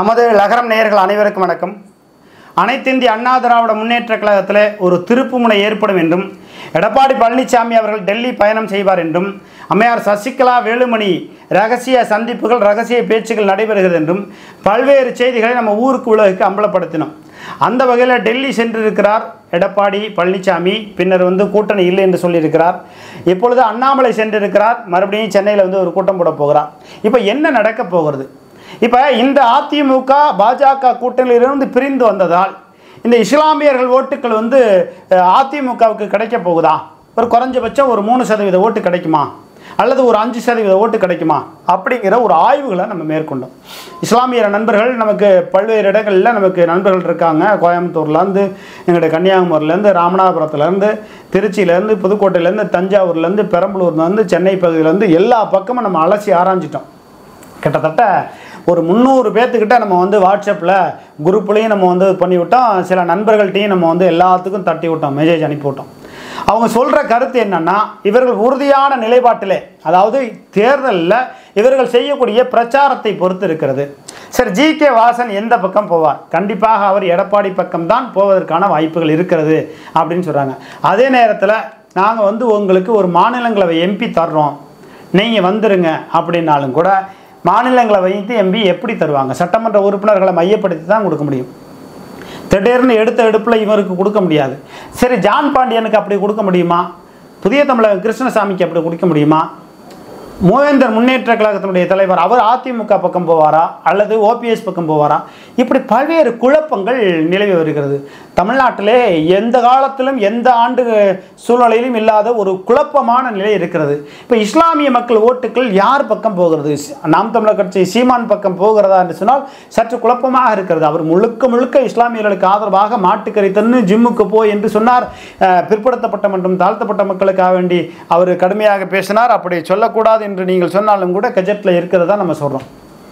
நமது லகரம் நேயர்கள் அனைவருக்கும் வணக்கம் அனைத்திந்திய அண்ணா திராவிட முன்னேற்ற கழகத்தில் ஒரு திருப்புமுனை ஏற்படும் என்றும் எடப்பாடி பழனிசாமி அவர்கள் டெல்லி பயணம் செய்வார் என்றும் அம்மையார் சசிகலா வேலுமணி ரகசிய சந்திப்புகள் ரகசிய பேச்சுகள் நடைபெறுகிறது என்றும் பல்வேறு செய்திகளை நம்ம ஊருக்கு உலகுக்கு அம்பலப்படுத்தினோம் அந்த வகையில் டெல்லி சென்றிருக்கிறார் எடப்பாடி பழனிசாமி பின்னர் வந்து கூட்டணி இல்லை என்று சொல்லியிருக்கிறார் இப்பொழுது அண்ணாமலை சென்றிருக்கிறார் மறுபடியும் சென்னையில் வந்து ஒரு கூட்டம் போட போகிறார் இப்போ என்ன நடக்கப் போகிறது இப்போ இந்த அதிமுக பாஜக கூட்டணியிலிருந்து பிரிந்து வந்ததால் இந்த இஸ்லாமியர்கள் ஓட்டுகள் வந்து அஹ், அதிமுகவுக்கு கிடைக்க போகுதா ஒரு குறைஞ்சபட்சம் ஒரு மூணு சதவீத ஓட்டு கிடைக்குமா அல்லது ஒரு அஞ்சு சதவீத ஓட்டு கிடைக்குமா அப்படிங்கிற ஒரு ஆய்வுகளை நம்ம மேற்கொண்டோம் இஸ்லாமிய நண்பர்கள் நமக்கு பல்வேறு இடங்களில் நமக்கு நண்பர்கள் இருக்காங்க கோயம்புத்தூர்லேருந்து எங்களுடைய கன்னியாகுமரியிலேருந்து ராமநாதபுரத்துலேருந்து திருச்சியிலேருந்து புதுக்கோட்டையிலேருந்து தஞ்சாவூர்லேருந்து பெரம்பலூர்லேருந்து சென்னை பகுதியிலேருந்து எல்லா பக்கமும் நம்ம அலசி ஆராய்ஞ்சிட்டோம் கிட்டத்தட்ட ஒரு முந்நூறு பேர்த்துக்கிட்ட நம்ம வந்து வாட்ஸ்அப்பில் குரூப்லேயும் நம்ம வந்து பண்ணிவிட்டோம் சில நண்பர்கள்ட்டையும் நம்ம வந்து எல்லாத்துக்கும் தட்டி விட்டோம் மெசேஜ் அனுப்பிவிட்டோம் அவங்க சொல்கிற கருத்து என்னன்னா இவர்கள் உறுதியான நிலைப்பாட்டிலே அதாவது தேர்தலில் இவர்கள் செய்யக்கூடிய பிரச்சாரத்தை பொறுத்து இருக்கிறது சரி ஜி கே வாசன் எந்த பக்கம் போவார் கண்டிப்பாக அவர் எடப்பாடி பக்கம்தான் போவதற்கான வாய்ப்புகள் இருக்கிறது அப்படின்னு சொல்கிறாங்க அதே நேரத்தில் நாங்கள் வந்து உங்களுக்கு ஒரு மாநிலங்களவை எம்பி தர்றோம் நீங்கள் வந்துருங்க அப்படின்னாலும் கூட மாநிலங்களவைக்கு எம்பி எப்படி தருவாங்க சட்டமன்ற உறுப்பினர்களை மையப்படுத்தி தான் கொடுக்க முடியும் திடீர்னு எடுத்த எடுப்பில் இவருக்கு கொடுக்க முடியாது சரி ஜான் பாண்டியனுக்கு அப்படி கொடுக்க முடியுமா புதிய தமிழக கிருஷ்ணசாமிக்கு அப்படி கொடுக்க முடியுமா மூவேந்தர் முன்னேற்ற கழகத்தினுடைய தலைவர் அவர் அதிமுக பக்கம் போவாரா அல்லது ஓபிஎஸ் பக்கம் போவாரா இப்படி பல்வேறு குழப்பங்கள் நிலவி வருகிறது தமிழ்நாட்டிலே எந்த காலத்திலும் எந்த ஆண்டு சூழ்நிலையிலும் இல்லாத ஒரு குழப்பமான நிலை இருக்கிறது இப்போ இஸ்லாமிய மக்கள் ஓட்டுக்கள் யார் பக்கம் போகிறது நாம் தமிழர் கட்சி சீமான் பக்கம் போகிறதா என்று சொன்னால் சற்று குழப்பமாக இருக்கிறது அவர் முழுக்க முழுக்க இஸ்லாமியர்களுக்கு ஆதரவாக மாட்டுக்கறி தன்னு ஜிம்முக்கு போய் என்று சொன்னார் அஹ், பிற்படுத்தப்பட்ட மற்றும் தாழ்த்தப்பட்ட மக்களுக்காக வேண்டி அவர் கடுமையாக பேசினார் அப்படி சொல்லக்கூடாது என்று நீங்கள் சொன்னாலும் கூட கஜெட்டில் இருக்கிறதா நம்ம சொல்கிறோம்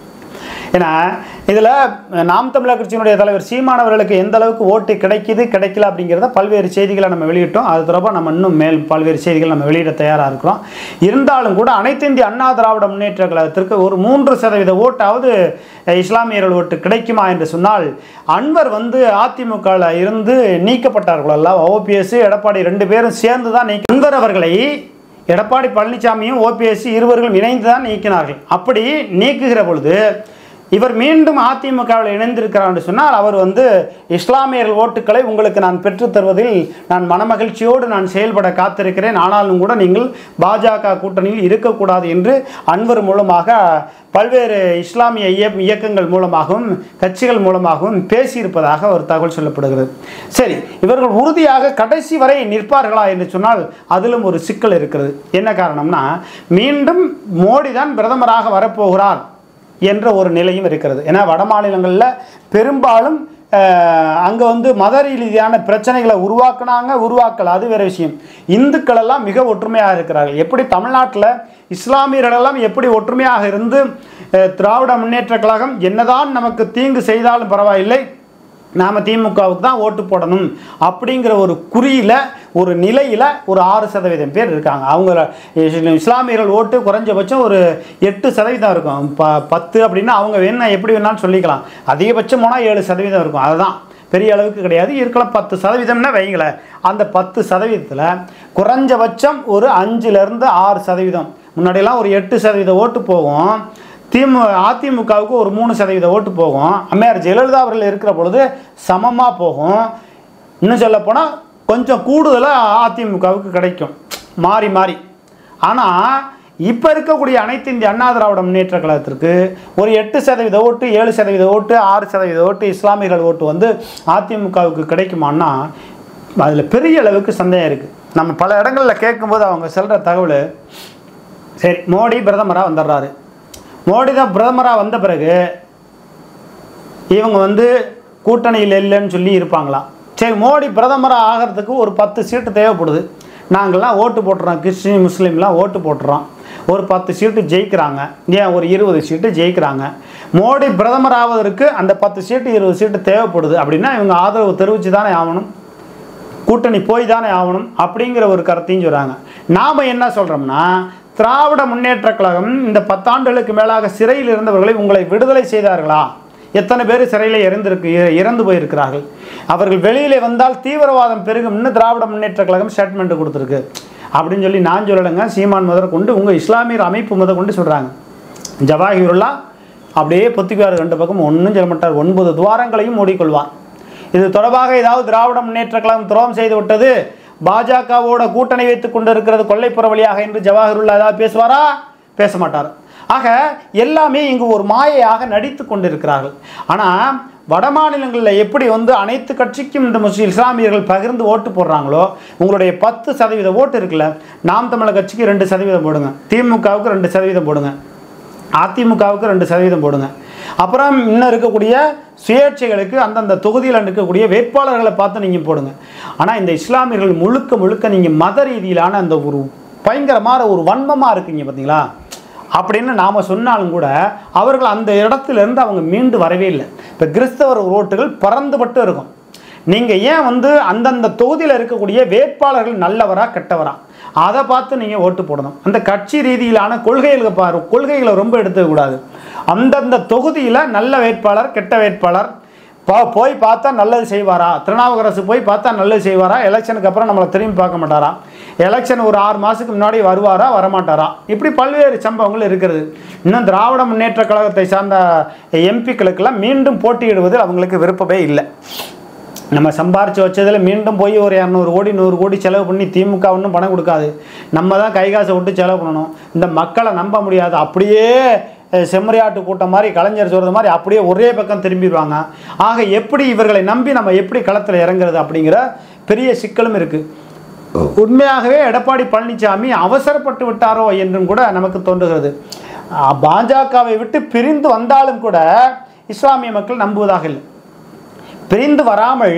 ஏன்னா இதில் நாம் தமிழர் கட்சியினுடைய தலைவர் சீமானவர்களுக்கு எந்த அளவுக்கு ஓட்டு கிடைக்குது கிடைக்கல அப்படிங்கிறத பல்வேறு செய்திகளை நம்ம வெளியிட்டோம் அது தொடர்பாக நம்ம இன்னும் மேல் பல்வேறு செய்திகள் நம்ம வெளியிட தயாராக இருக்கிறோம் இருந்தாலும் கூட அனைத்து இந்திய அண்ணா திராவிட முன்னேற்ற கழகத்திற்கு ஒரு மூன்று சதவீத ஓட்டாவது அஹ், இஸ்லாமியர்கள் ஓட்டு கிடைக்குமா என்று சொன்னால் அன்வர் வந்து அதிமுகவில் இருந்து நீக்கப்பட்டார்கள் அல்ல ஓபிஎஸ் எடப்பாடி ரெண்டு பேரும் சேர்ந்து தான் நீக்க அன்வர் அவர்களை எடப்பாடி பழனிசாமியும் ஓபிஎஸ் இருவர்களும் இணைந்து தான் நீக்கினார்கள் அப்படி நீக்குகிற பொழுது இவர் மீண்டும் அதிமுகவில் இணைந்திருக்கிறார் என்று சொன்னால் அவர் வந்து இஸ்லாமியர்கள் ஓட்டுக்களை உங்களுக்கு நான் பெற்றுத் தருவதில் நான் மனமகிழ்ச்சியோடு நான் செயல்பட காத்திருக்கிறேன் ஆனாலும் கூட நீங்கள் பாஜக கூட்டணியில் இருக்கக்கூடாது என்று அன்வர் மூலமாக பல்வேறு இஸ்லாமிய இய- இயக்கங்கள் மூலமாகவும் கட்சிகள் மூலமாகவும் பேசியிருப்பதாக ஒரு தகவல் சொல்லப்படுகிறது சரி இவர்கள் உறுதியாக கடைசி வரை நிற்பார்களா என்று சொன்னால் அதிலும் ஒரு சிக்கல் இருக்கிறது என்ன காரணம்னா மீண்டும் மோடி தான் பிரதமராக வரப்போகிறார் என்ற ஒரு நிலையும் இருக்கிறது ஏன்னா வட மாநிலங்களில் பெரும்பாலும் அங்கே வந்து மத ரீதியான பிரச்சனைகளை உருவாக்குனாங்க உருவாக்கல அது வேற விஷயம் இந்துக்கள் எல்லாம் மிக ஒற்றுமையாக இருக்கிறார்கள் எப்படி தமிழ்நாட்டில் இஸ்லாமியர்கள் எல்லாம் எப்படி ஒற்றுமையாக இருந்து அஹ், திராவிட முன்னேற்ற கழகம் என்னதான் நமக்கு தீங்கு செய்தாலும் பரவாயில்லை நாம் திமுகவுக்கு தான் ஓட்டு போடணும் அப்படிங்கிற ஒரு குறியில் ஒரு நிலையில் ஒரு ஆறு சதவீதம் பேர் இருக்காங்க அவங்க இஸ்- இஸ்லாமியர்கள் ஓட்டு குறைஞ்சபட்சம் ஒரு எட்டு சதவீதம் இருக்கும் ப பத்து அப்படின்னா அவங்க வேணா எப்படி வேணாலும் சொல்லிக்கலாம் அதிகபட்சம் போனால் ஏழு சதவீதம் இருக்கும் அதுதான் பெரிய அளவுக்கு கிடையாது இருக்கலாம் பத்து சதவீதம்னா வைங்களேன் அந்த பத்து சதவீதத்தில் குறைஞ்சபட்சம் ஒரு அஞ்சுலேருந்து ஆறு சதவீதம் முன்னாடியெல்லாம் ஒரு எட்டு சதவீத ஓட்டு போகும் திமு அதிமுகவுக்கு ஒரு மூணு சதவீத ஓட்டு போகும் அம்மையார் ஜெயலலிதா அவர்கள் இருக்கிற பொழுது சமமாக போகும் இன்னும் சொல்லப்போனால் கொஞ்சம் கூடுதலாக அதிமுகவுக்கு கிடைக்கும் மாறி மாறி ஆனால் இப்போ இருக்கக்கூடிய அனைத்து இந்திய அண்ணா திராவிட முன்னேற்ற கழகத்திற்கு ஒரு எட்டு சதவீத ஓட்டு ஏழு சதவீத ஓட்டு ஆறு சதவீத ஓட்டு இஸ்லாமியர்கள் ஓட்டு வந்து அதிமுகவுக்கு கிடைக்குமான்னா அதில் பெரிய அளவுக்கு சந்தேகம் இருக்குது நம்ம பல இடங்களில் கேட்கும்போது அவங்க சொல்கிற தகவல் சரி மோடி பிரதமராக வந்துடுறாரு மோடி தான் பிரதமராக வந்த பிறகு இவங்க வந்து கூட்டணியில் இல்லைன்னு சொல்லி இருப்பாங்களாம் சரி மோடி பிரதமராக ஆகிறதுக்கு ஒரு பத்து சீட்டு தேவைப்படுது நாங்கள்லாம் ஓட்டு போட்டுறோம் கிறிஸ்டின் முஸ்லீம்லாம் ஓட்டு போட்டுறோம் ஒரு பத்து சீட்டு ஜெயிக்கிறாங்க ஏன் ஒரு இருபது சீட்டு ஜெயிக்கிறாங்க மோடி பிரதமர் ஆவதற்கு அந்த பத்து சீட்டு இருபது சீட்டு தேவைப்படுது அப்படின்னா இவங்க ஆதரவு தெரிவித்து தானே ஆகணும் கூட்டணி போய் தானே ஆகணும் அப்படிங்கிற ஒரு கருத்தையும் சொல்கிறாங்க நாம் என்ன சொல்கிறோம்னா திராவிட முன்னேற்றக் கழகம் இந்த பத்தாண்டுகளுக்கு மேலாக சிறையில் இருந்தவர்களை உங்களை விடுதலை செய்தார்களா எத்தனை பேர் சிறையில் இறந்திருக்கு இ- இறந்து போயிருக்கிறார்கள் அவர்கள் வெளியிலே வந்தால் தீவிரவாதம் பெருகும்னு திராவிட முன்னேற்ற கழகம் ஸ்டேட்மெண்ட் கொடுத்துருக்கு அப்படின்னு சொல்லி நான் சொல்லலைங்க சீமான் முதல் கொண்டு உங்கள் இஸ்லாமியர் அமைப்பு முத கொண்டு சொல்கிறாங்க ஜவாஹிருல்லா அப்படியே பொத்திக்குவார் ரெண்டு பக்கம் ஒன்றும் சொல்ல மாட்டார் ஒன்பது துவாரங்களையும் மூடிக்கொள்வார் இது தொடர்பாக ஏதாவது திராவிட முன்னேற்ற கழகம் துரோகம் செய்து விட்டது பாஜகவோட கூட்டணி வைத்துக் கொண்டிருக்கிறது கொள்ளைப்புற வழியாக என்று ஜவாஹிருல்லா ஏதாவது பேசுவாரா பேச மாட்டார் ஆக எல்லாமே இங்கு ஒரு மாயையாக நடித்து கொண்டிருக்கிறார்கள் ஆனால் வட மாநிலங்களில் எப்படி வந்து அனைத்து கட்சிக்கும் இந்த முஸ்லிம் இஸ்லாமியர்கள் பகிர்ந்து ஓட்டு போடுறாங்களோ உங்களுடைய பத்து சதவீத ஓட்டு இருக்குல்ல நாம் தமிழர் கட்சிக்கு ரெண்டு சதவீதம் போடுங்க திமுகவுக்கு ரெண்டு சதவீதம் போடுங்க அதிமுகவுக்கு ரெண்டு சதவீதம் போடுங்க அப்புறம் இன்னும் இருக்கக்கூடிய சுயேட்சைகளுக்கு அந்தந்த தொகுதியில் இருக்கக்கூடிய வேட்பாளர்களை பார்த்து நீங்கள் போடுங்க ஆனால் இந்த இஸ்லாமியர்கள் முழுக்க முழுக்க நீங்கள் மத ரீதியிலான அந்த ஒரு பயங்கரமான ஒரு வன்மமாக இருக்கீங்க பார்த்தீங்களா அப்படின்னு நாம் சொன்னாலும் கூட அவர்கள் அந்த இடத்துலேருந்து அவங்க மீண்டு வரவே இல்லை இப்போ கிறிஸ்தவர் ஓட்டுகள் பறந்துபட்டு இருக்கும் நீங்கள் ஏன் வந்து அந்தந்த தொகுதியில் இருக்கக்கூடிய வேட்பாளர்கள் நல்லவரா கெட்டவரா அதை பார்த்து நீங்கள் ஓட்டு போடணும் அந்த கட்சி ரீதியிலான கொள்கைகளை பாரு கொள்கைகளை ரொம்ப எடுத்துக்கக்கூடாது அந்தந்த தொகுதியில் நல்ல வேட்பாளர் கெட்ட வேட்பாளர் பா போய் பார்த்தா நல்லது செய்வாரா திருநாவுக்கரசு போய் பார்த்தா நல்லது செய்வாரா எலெக்ஷனுக்கு அப்புறம் நம்மளை திரும்பி பார்க்க மாட்டாரா எலெக்ஷன் ஒரு ஆறு மாதத்துக்கு முன்னாடி வருவாரா வரமாட்டாரா இப்படி பல்வேறு சம்பவங்கள் இருக்கிறது இன்னும் திராவிட முன்னேற்ற கழகத்தை சார்ந்த எம்பிக்களுக்கெல்லாம் மீண்டும் போட்டியிடுவதில் அவங்களுக்கு விருப்பமே இல்லை நம்ம சம்பாரிச்சு வச்சதில் மீண்டும் போய் ஒரு இரநூறு கோடி நூறு கோடி செலவு பண்ணி திமுக ஒன்றும் பணம் கொடுக்காது நம்ம தான் கை காசை விட்டு செலவு பண்ணணும் இந்த மக்களை நம்ப முடியாது அப்படியே அஹ், செம்மறியாட்டு கூட்டம் மாதிரி கலைஞர் சொல்கிறது மாதிரி அப்படியே ஒரே பக்கம் திரும்பிடுவாங்க ஆக எப்படி இவர்களை நம்பி நம்ம எப்படி களத்தில் இறங்குறது அப்படிங்கிற பெரிய சிக்கலும் இருக்குது உண்மையாகவே எடப்பாடி பழனிசாமி அவசரப்பட்டு விட்டாரோ என்றும் கூட நமக்கு தோன்றுகிறது அஹ், பாஜகவை விட்டு பிரிந்து வந்தாலும் கூட இஸ்லாமிய மக்கள் நம்புவதாக இல்லை பிரிந்து வராமல்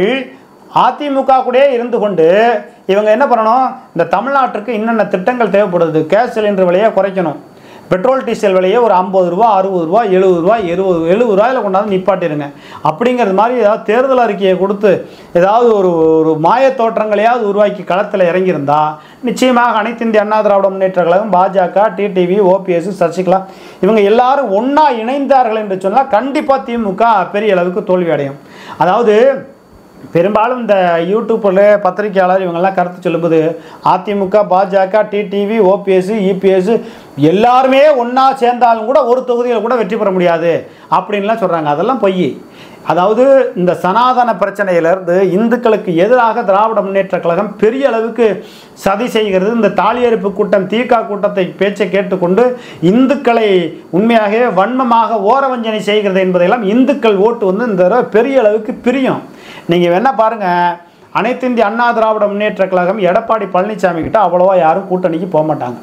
அதிமுக கூடயே இருந்து கொண்டு இவங்க என்ன பண்ணணும் இந்த தமிழ்நாட்டுக்கு என்னென்ன திட்டங்கள் தேவைப்படுது கேஸ் சிலிண்டர் விலையை குறைக்கணும் பெட்ரோல் டீசல் விலையை ஒரு ஐம்பது ரூபா அறுபது ரூபா எழுபது ரூபா எழுபது எழுபது ரூபாயில் கொண்டாந்து நிப்பாட்டிருங்க அப்படிங்கிறது மாதிரி ஏதாவது தேர்தல் அறிக்கையை கொடுத்து ஏதாவது ஒரு ஒரு மாயத் தோற்றங்களையாவது உருவாக்கி களத்தில் இறங்கியிருந்தா நிச்சயமாக அனைத்து இந்திய அண்ணா திராவிட முன்னேற்ற கழகம் பாஜக டிடிவி ஓபிஎஸ் சசிகலா இவங்க எல்லாரும் ஒன்றா இணைந்தார்கள் என்று சொன்னால் கண்டிப்பாக திமுக பெரிய அளவுக்கு தோல்வி அடையும் அதாவது பெரும்பாலும் இந்த யூடியூப்பில் பத்திரிகையாளர் இவங்கெல்லாம் கருத்து சொல்லும்போது அதிமுக பாஜக டிடிவி ஓபிஎஸ் இபிஎஸ் எல்லாருமே ஒன்றா சேர்ந்தாலும் கூட ஒரு தொகுதியில் கூட வெற்றி பெற முடியாது அப்படின்லாம் சொல்கிறாங்க அதெல்லாம் பொய் அதாவது இந்த சனாதன பிரச்சனையிலிருந்து இந்துக்களுக்கு எதிராக திராவிட முன்னேற்ற கழகம் பெரிய அளவுக்கு சதி செய்கிறது இந்த தாலியறுப்பு கூட்டம் தீகா கூட்டத்தை பேச்சை கேட்டுக்கொண்டு இந்துக்களை உண்மையாகவே வன்மமாக ஓரவஞ்சனை செய்கிறது என்பதையெல்லாம் இந்துக்கள் ஓட்டு வந்து இந்த தடவை பெரிய அளவுக்கு பிரியும் நீங்கள் வேணா பாருங்க அனைத்து இந்திய அண்ணா திராவிட முன்னேற்ற கழகம் எடப்பாடி பழனிசாமி கிட்ட அவ்வளோவா யாரும் கூட்டணிக்கு போக மாட்டாங்க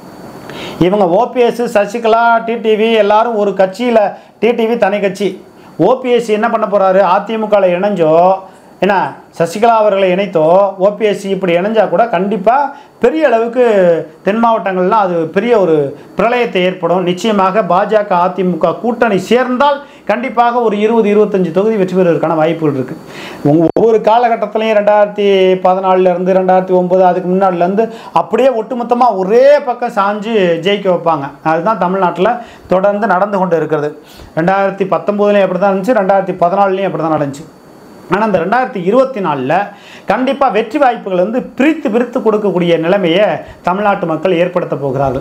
இவங்க ஓபிஎஸ் சசிகலா டிடிவி எல்லாரும் ஒரு கட்சியில் டிடிவி தனி கட்சி ஓபிஎஸ் என்ன பண்ண போகிறாரு அதிமுகவில் இணைஞ்சோ என்ன சசிகலா அவர்களை இணைத்தோ ஓபிஎஸ்சி இப்படி இணைஞ்சா கூட கண்டிப்பாக பெரிய அளவுக்கு தென் மாவட்டங்கள்லாம் அது பெரிய ஒரு பிரளயத்தை ஏற்படும் நிச்சயமாக பாஜக அதிமுக கூட்டணி சேர்ந்தால் கண்டிப்பாக ஒரு இருபது இருபத்தஞ்சு தொகுதி வெற்றி பெறுவதற்கான வாய்ப்புகள் இருக்குது ஒவ்வொரு காலகட்டத்திலையும் ரெண்டாயிரத்தி பதினாலிருந்து ரெண்டாயிரத்தி ஒம்பது அதுக்கு முன்னாடிலேருந்து அப்படியே ஒட்டுமொத்தமாக ஒரே பக்கம் சாஞ்சு ஜெயிக்க வைப்பாங்க அதுதான் தமிழ்நாட்டில் தொடர்ந்து நடந்து கொண்டு இருக்கிறது ரெண்டாயிரத்தி பத்தொம்போதுலேயும் அப்படி தான் இருந்துச்சு ரெண்டாயிரத்தி பதினாலுலேயும் அப்படி தான் நடந்துச்சு ஆனால் இந்த ரெண்டாயிரத்தி இருபத்தி நாலில் கண்டிப்பாக வெற்றி வாய்ப்புகள் வந்து பிரித்து பிரித்து கொடுக்கக்கூடிய நிலைமையை தமிழ்நாட்டு மக்கள் ஏற்படுத்த போகிறார்கள்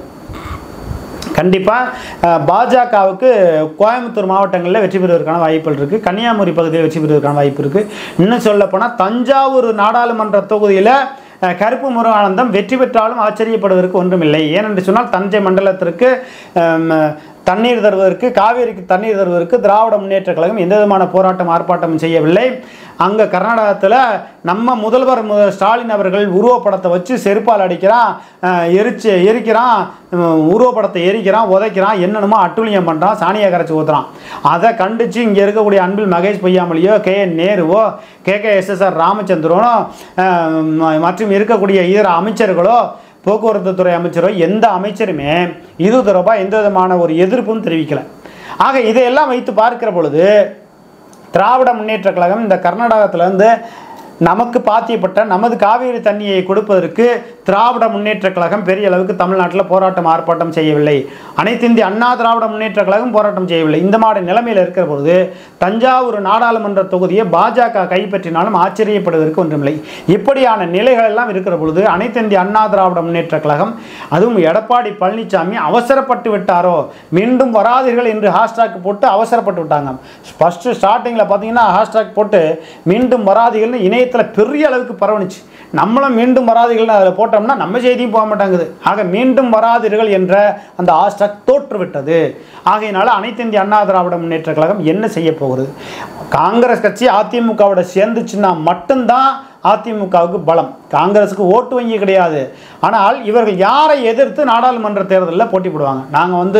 கண்டிப்பாக பாஜகவுக்கு கோயம்புத்தூர் மாவட்டங்களில் வெற்றி பெறுவதற்கான வாய்ப்புகள் இருக்குது கன்னியாகுமரி பகுதியில் வெற்றி பெறுவதற்கான வாய்ப்பு இருக்குது இன்னும் சொல்லப்போனால் தஞ்சாவூர் நாடாளுமன்ற தொகுதியில் அஹ், கருப்பு முருகானந்தம் வெற்றி பெற்றாலும் ஆச்சரியப்படுவதற்கு ஒன்றுமில்லை ஏனென்று சொன்னால் தஞ்சை மண்டலத்திற்கு அம், தண்ணீர் தருவதற்கு காவேரிக்கு தண்ணீர் தருவதற்கு திராவிட முன்னேற்ற கழகம் எந்த விதமான போராட்டம் ஆர்ப்பாட்டமும் செய்யவில்லை அங்கே கர்நாடகத்தில் நம்ம முதல்வர் மு- ஸ்டாலின் அவர்கள் உருவப்படத்தை வச்சு செருப்பால் அடிக்கிறான் அஹ், எரிச்சு எரிக்கிறான் உம், உருவப்படத்தை எரிக்கிறான் உதைக்கிறான் என்னென்னமோ அட்டுழியம் பண்ணுறான் சாணியை கரைச்சி ஊற்றுறான் அதை கண்டித்து இங்கே இருக்கக்கூடிய அன்பில் மகேஷ் பொய்யாமலியோ கே என் நேருவோ கே கே எஸ்எஸ்ஆர் ராமச்சந்திரனோ அஹ், ம- மற்றும் இருக்கக்கூடிய இதர அமைச்சர்களோ போக்குவரத்து துறை அமைச்சரோ எந்த அமைச்சருமே இது தொடர்பாக எந்த விதமான ஒரு எதிர்ப்பும் தெரிவிக்கலை ஆக இதையெல்லாம் வைத்து பார்க்கிற பொழுது திராவிட முன்னேற்ற கழகம் இந்த கர்நாடகத்திலேருந்து நமக்கு பாத்தியப்பட்ட நமது காவிரி தண்ணியை கொடுப்பதற்கு திராவிட முன்னேற்ற கழகம் பெரிய அளவுக்கு தமிழ்நாட்டில் போராட்டம் ஆர்ப்பாட்டம் செய்யவில்லை அனைத்து இந்திய அண்ணா திராவிட முன்னேற்ற கழகம் போராட்டம் செய்யவில்லை இந்த மாதிரி நிலைமையில் இருக்கிற பொழுது தஞ்சாவூர் நாடாளுமன்ற தொகுதியை பாஜக கைப்பற்றினாலும் ஆச்சரியப்படுவதற்கு ஒன்றுமில்லை இப்படியான நிலைகள் எல்லாம் இருக்கிற பொழுது அனைத்து இந்திய அண்ணா திராவிட முன்னேற்ற கழகம் அதுவும் எடப்பாடி பழனிசாமி அவசரப்பட்டு விட்டாரோ மீண்டும் வராதீர்கள் என்று ஹாஷ்டாக் போட்டு அவசரப்பட்டு விட்டாங்க ஃபஸ்ட்டு ஸ்டார்டிங்கில் பார்த்தீங்கன்னா ஹாஷ்டாக் போட்டு மீண்டும் வராதீர்கள்னு இணையத்தில் பெரிய அளவுக்கு பரவணுச்சு நம்மளும் மீண்டும் வராதீர்கள்னு அதில் போட்டோம்னா நம்ம செய்தியும் போக மாட்டாங்குது ஆக மீண்டும் வராதீர்கள் என்ற அந்த ஹாஷ்டாக் தோற்றுவிட்டது ஆகையினால அனைத்து இந்திய அண்ணா திராவிட முன்னேற்ற கழகம் என்ன செய்ய போகிறது காங்கிரஸ் கட்சி அதிமுகவோட சேர்ந்துச்சுன்னா மட்டும்தான் அதிமுகவுக்கு பலம் காங்கிரஸுக்கு ஓட்டு வங்கி கிடையாது ஆனால் இவர்கள் யாரை எதிர்த்து நாடாளுமன்ற தேர்தலில் போட்டி போடுவாங்க நாங்கள் வந்து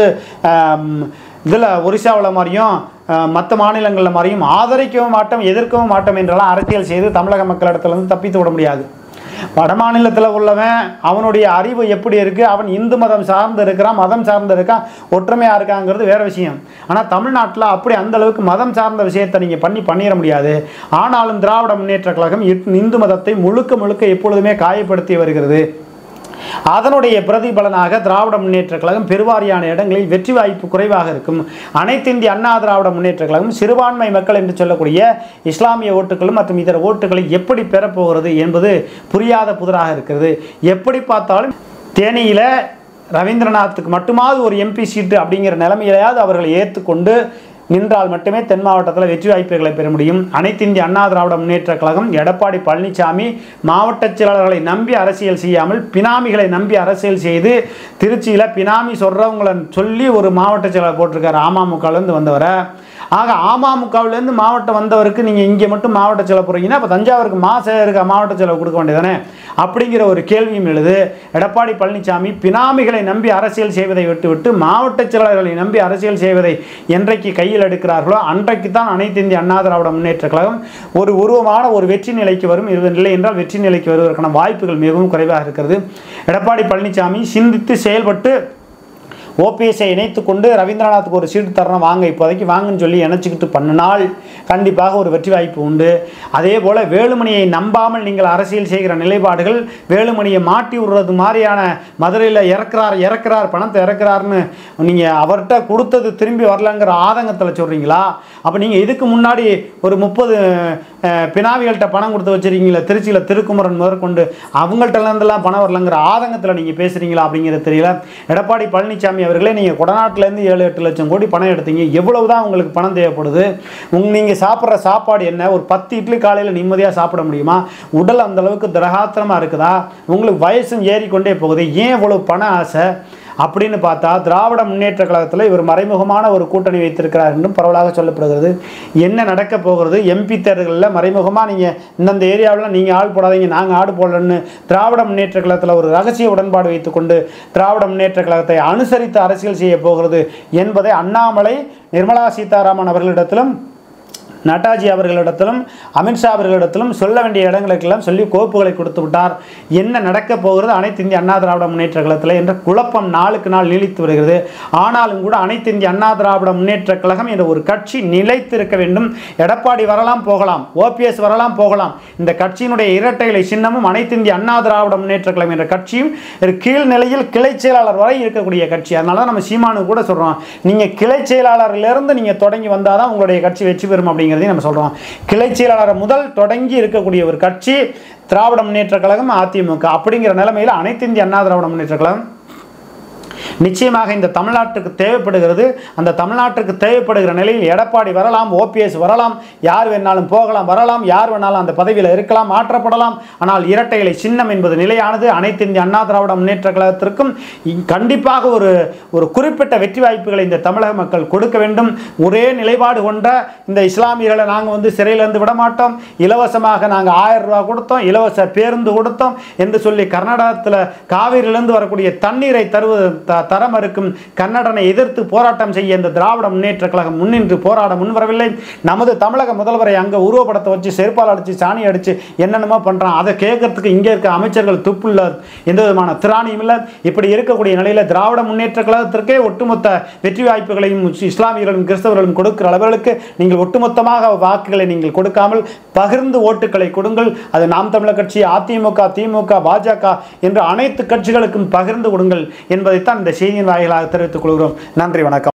இதில் ஒரிசாவில் மாதிரியும் மற்ற மாநிலங்களில் மாதிரியும் ஆதரிக்கவும் மாட்டோம் எதிர்க்கவும் மாட்டோம் என்றெல்லாம் அரசியல் செய்து தமிழக மக்களிடத்துலேருந்து தப்பித்து விட முடியாது வட மாநிலத்தில் உள்ளவன் அவனுடைய அறிவு எப்படி இருக்குது அவன் இந்து மதம் சார்ந்து இருக்கிறான் மதம் சார்ந்து இருக்கான் ஒற்றுமையாக இருக்காங்கிறது வேற விஷயம் ஆனால் தமிழ்நாட்டில் அப்படி அந்த அளவுக்கு மதம் சார்ந்த விஷயத்தை நீங்கள் பண்ணி பண்ணிட முடியாது ஆனாலும் திராவிட முன்னேற்ற கழகம் இத்- இந்து மதத்தை முழுக்க முழுக்க எப்பொழுதுமே காயப்படுத்தி வருகிறது அதனுடைய பிரதிபலனாக திராவிட முன்னேற்ற கழகம் பெருவாரியான இடங்களில் வெற்றி வாய்ப்பு குறைவாக இருக்கும் அனைத்து இந்திய அண்ணா திராவிட முன்னேற்ற கழகம் சிறுபான்மை மக்கள் என்று சொல்லக்கூடிய இஸ்லாமிய ஓட்டுகளும் மற்றும் இதர ஓட்டுகளை எப்படி பெறப்போகிறது என்பது புரியாத புதிராக இருக்கிறது எப்படி பார்த்தாலும் தேனியில் ரவீந்திரநாத்துக்கு மட்டுமாவது ஒரு எம்பி சீட்டு அப்படிங்கிற நிலைமையிலையாவது அவர்களை ஏற்றுக்கொண்டு நின்றால் மட்டுமே தென் மாவட்டத்தில் வெற்றி வாய்ப்புகளை பெற முடியும் அனைத்து இந்திய அண்ணா திராவிட முன்னேற்ற கழகம் எடப்பாடி பழனிசாமி மாவட்ட செயலாளர்களை நம்பி அரசியல் செய்யாமல் பினாமிகளை நம்பி அரசியல் செய்து திருச்சியில் பினாமி சொல்கிறவங்கள சொல்லி ஒரு மாவட்ட செயலாளர் போட்டிருக்காரு அமமுகலேருந்து வந்தவரை ஆக அமமுகவிலேருந்து மாவட்டம் வந்தவருக்கு நீங்கள் இங்கே மட்டும் மாவட்ட செலவு போகிறீங்கன்னா அப்போ தஞ்சாவூருக்கு மாசம் இருக்க மாவட்ட செலவு கொடுக்க வேண்டியதானே அப்படிங்கிற ஒரு கேள்வியும் எழுது எடப்பாடி பழனிசாமி பினாமிகளை நம்பி அரசியல் செய்வதை விட்டுவிட்டு மாவட்ட செயலாளர்களை நம்பி அரசியல் செய்வதை என்றைக்கு கையில் எடுக்கிறார்களோ அன்றைக்கு தான் அனைத்து இந்திய அண்ணா திராவிட முன்னேற்ற கழகம் ஒரு உருவமான ஒரு வெற்றி நிலைக்கு வரும் இது இல்லை என்றால் வெற்றி நிலைக்கு வருவதற்கான வாய்ப்புகள் மிகவும் குறைவாக இருக்கிறது எடப்பாடி பழனிசாமி சிந்தித்து செயல்பட்டு ஓபிஎஸ்ஐ இணைத்து கொண்டு ரவீந்திரநாத்துக்கு ஒரு சீட்டு தரணும் வாங்க இப்போதைக்கு வாங்கன்னு சொல்லி இணைச்சிக்கிட்டு பண்ணினால் கண்டிப்பாக ஒரு வெற்றி வாய்ப்பு உண்டு அதே போல் வேலுமணியை நம்பாமல் நீங்கள் அரசியல் செய்கிற நிலைப்பாடுகள் வேலுமணியை மாட்டி விடுறது மாதிரியான மதுரையில் இறக்குறார் இறக்குறார் பணத்தை இறக்குறாருன்னு நீங்கள் அவர்கிட்ட கொடுத்தது திரும்பி வரலங்கிற ஆதங்கத்தில் சொல்கிறீங்களா அப்போ நீங்கள் இதுக்கு முன்னாடி ஒரு முப்பது பினாவிகள்கிட்ட பணம் கொடுத்து வச்சிருக்கீங்களா திருச்சியில் திருக்குமரன் முதற்கொண்டு அவங்கள்ட்ட இருந்தெல்லாம் பணம் வரலங்கிற ஆதங்கத்தில் நீங்கள் பேசுகிறீங்களா அப்படிங்கிறது தெரியல எடப்பாடி பழனிசாமி அவர்களே நீங்கள் கொடநாட்டிலேருந்து ஏழு எட்டு லட்சம் கோடி பணம் எடுத்தீங்க எவ்வளவு தான் உங்களுக்கு பணம் தேவைப்படுது உங் நீங்கள் சாப்பிட்ற சாப்பாடு என்ன ஒரு பத்து இட்லி காலையில் நிம்மதியாக சாப்பிட முடியுமா உடல் அந்த அளவுக்கு திரகாத்திரமாக இருக்குதா உங்களுக்கு வயசும் ஏறிக்கொண்டே போகுது ஏன் இவ்வளவு பண ஆசை அப்படின்னு பார்த்தா திராவிட முன்னேற்ற கழகத்தில் இவர் மறைமுகமான ஒரு கூட்டணி வைத்திருக்கிறார் என்றும் பரவலாக சொல்லப்படுகிறது என்ன நடக்க போகிறது எம்பி தேர்தல்களில் மறைமுகமாக நீங்கள் இந்தந்த ஏரியாவில் நீங்கள் ஆள் போடாதீங்க நாங்கள் ஆடு போடலன்னு திராவிட முன்னேற்ற கழகத்தில் ஒரு ரகசிய உடன்பாடு வைத்துக்கொண்டு திராவிட முன்னேற்ற கழகத்தை அனுசரித்து அரசியல் செய்ய போகிறது என்பதை அண்ணாமலை நிர்மலா சீதாராமன் அவர்களிடத்திலும் நட்டாஜி அவர்களிடத்திலும் அமித்ஷா அவர்களிடத்திலும் சொல்ல வேண்டிய இடங்களுக்கெல்லாம் சொல்லி கோப்புகளை கொடுத்து விட்டார் என்ன நடக்கப் போகிறது அனைத்து இந்திய அண்ணா திராவிட முன்னேற்ற கழகத்தில் என்ற குழப்பம் நாளுக்கு நாள் நீடித்து வருகிறது ஆனாலும் கூட அனைத்து இந்திய அண்ணா திராவிட முன்னேற்ற கழகம் என்ற ஒரு கட்சி நிலைத்திருக்க வேண்டும் எடப்பாடி வரலாம் போகலாம் ஓபிஎஸ் வரலாம் போகலாம் இந்த கட்சியினுடைய இரட்டைகளை சின்னமும் அனைத்து இந்திய அண்ணா திராவிட முன்னேற்ற கழகம் என்ற கட்சியும் ஒரு கீழ்நிலையில் கிளை செயலாளர் வரை இருக்கக்கூடிய கட்சி அதனால தான் நம்ம சீமானு கூட சொல்கிறோம் நீங்கள் கிளை செயலாளரிலிருந்து நீங்கள் தொடங்கி வந்தால் தான் உங்களுடைய கட்சி வெற்றி பெறும் அப்படிங்கிறதையும் நம்ம சொல்கிறோம் கிளை செயலாளர் முதல் தொடங்கி இருக்கக்கூடிய ஒரு கட்சி திராவிட முன்னேற்ற கழகம் அதிமுக அப்படிங்கிற நிலைமையில் அனைத்து இந்திய அண்ணா திராவிட முன்னேற்ற கழகம் நிச்சயமாக இந்த தமிழ்நாட்டுக்கு தேவைப்படுகிறது அந்த தமிழ்நாட்டுக்கு தேவைப்படுகிற நிலையில் எடப்பாடி வரலாம் ஓபிஎஸ் வரலாம் யார் வேணாலும் போகலாம் வரலாம் யார் வேணாலும் அந்த பதவியில் இருக்கலாம் மாற்றப்படலாம் ஆனால் இரட்டை இலை சின்னம் என்பது நிலையானது அனைத்து இந்திய அண்ணா திராவிட முன்னேற்ற கழகத்திற்கும் இ- கண்டிப்பாக ஒரு ஒரு குறிப்பிட்ட வெற்றி வாய்ப்புகளை இந்த தமிழக மக்கள் கொடுக்க வேண்டும் ஒரே நிலைப்பாடு கொண்ட இந்த இஸ்லாமியர்களை நாங்கள் வந்து சிறையிலேருந்து விட மாட்டோம் இலவசமாக நாங்கள் ஆயிரம் ரூபாய் கொடுத்தோம் இலவச பேருந்து கொடுத்தோம் என்று சொல்லி கர்நாடகத்தில் காவிரியிலிருந்து வரக்கூடிய தண்ணீரை தருவது த த தர மறுக்கும் கன்னடனை எதிர்த்து போராட்டம் செய்ய இந்த திராவிட முன்னேற்ற கழகம் முன்னின்று போராட முன்வரவில்லை நமது தமிழக முதல்வரை அங்கே உருவப்படத்தை வச்சு செருப்பால் அடித்து சாணி அடித்து என்னென்னமோ பண்ணுறான் அதை கேட்கறதுக்கு இங்கே இருக்க அமைச்சர்கள் துப்புள்ள எந்த விதமான திராணியும் இல்லை இப்படி இருக்கக்கூடிய நிலையில் திராவிட முன்னேற்ற கழகத்திற்கே ஒட்டுமொத்த வெற்றி வாய்ப்புகளையும் இஸ்லாமியர்களும் கிறிஸ்தவர்களும் கொடுக்கிற அளவுகளுக்கு நீங்கள் ஒட்டுமொத்தமாக வாக்குகளை நீங்கள் கொடுக்காமல் பகிர்ந்து ஓட்டுகளை கொடுங்கள் அது நாம் தமிழர் கட்சி அதிமுக திமுக பாஜக என்று அனைத்து கட்சிகளுக்கும் பகிர்ந்து கொடுங்கள் என்பதைத்தான் இந்த செய்தியின் வாயிலாக தெரிவித்துக் கொள்கிறோம் நன்றி வணக்கம்